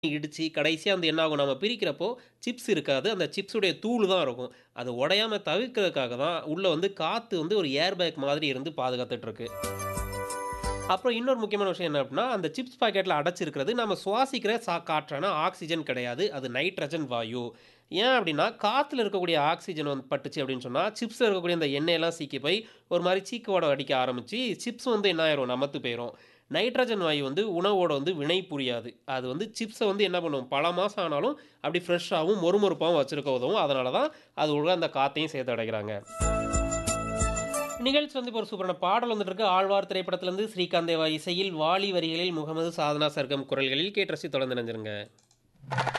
இடிச்சு கடைசியா வந்து என்ன ஆகும் நம்ம பிரிக்கிறப்போ சிப்ஸ் இருக்காது. அந்த சிப்ஸுடைய தூள் தான் இருக்கும். அது உடையாம தவிர்க்கிறதுக்காக தான் உள்ள வந்து காத்து வந்து ஒரு ஏர் பேக் மாதிரி இருந்து பாதுகாத்துட்டு இருக்கு. அப்புறம் இன்னொரு முக்கியமான விஷயம் என்ன அப்டின்னா, அந்த சிப்ஸ் பாக்கெட்ல அடைச்சிருக்கிறது நம்ம சுவாசிக்கிற சா காற்றான ஆக்ஸிஜன் கிடையாது. அது நைட்ரஜன் வாயு. ஏன் அப்டின்னா, காத்துல இருக்கக்கூடிய ஆக்ஸிஜன் வந்து பட்டுச்சு அப்டின்னு சொன்னா, சிப்ஸ்ல இருக்கக்கூடிய அந்த எண்ணெயெல்லாம் சீக்கி போய் ஒரு மாரி சீக்கு வாடை அடிக்க ஆரம்பிச்சு, சிப்ஸ் வந்து என்ன ஆயிரும் நமத்து போயிரும். நைட்ரஜன் வாயு வந்து உணவோட வந்து வினை புரியாது. அது வந்து சிப்ஸ வந்து என்ன பண்ணும், பல மாசம் ஆனாலும் அப்டி ஃப்ரெஷ்ஷாவும், மொறுமொறுப்பாவும் வச்சிருக்க உதவும். அதனால தான் அது உள்ள அந்த காத்தையும் சேர்த்து அடைக்கிறாங்க. நிகழ்ச்சி வந்து இப்போ ஒரு சூப்பரான பாடல் வந்துட்டு இருக்கு. ஆழ்வார் திரைப்படத்திலிருந்து ஸ்ரீகாந்த் தேவா இசையில், வாலி வரிகளில் முகமது சாதனா சர்கம் குரல்களில் கேட்டு ரசித்து தொடர்ந்து இணைஞ்சிருங்க.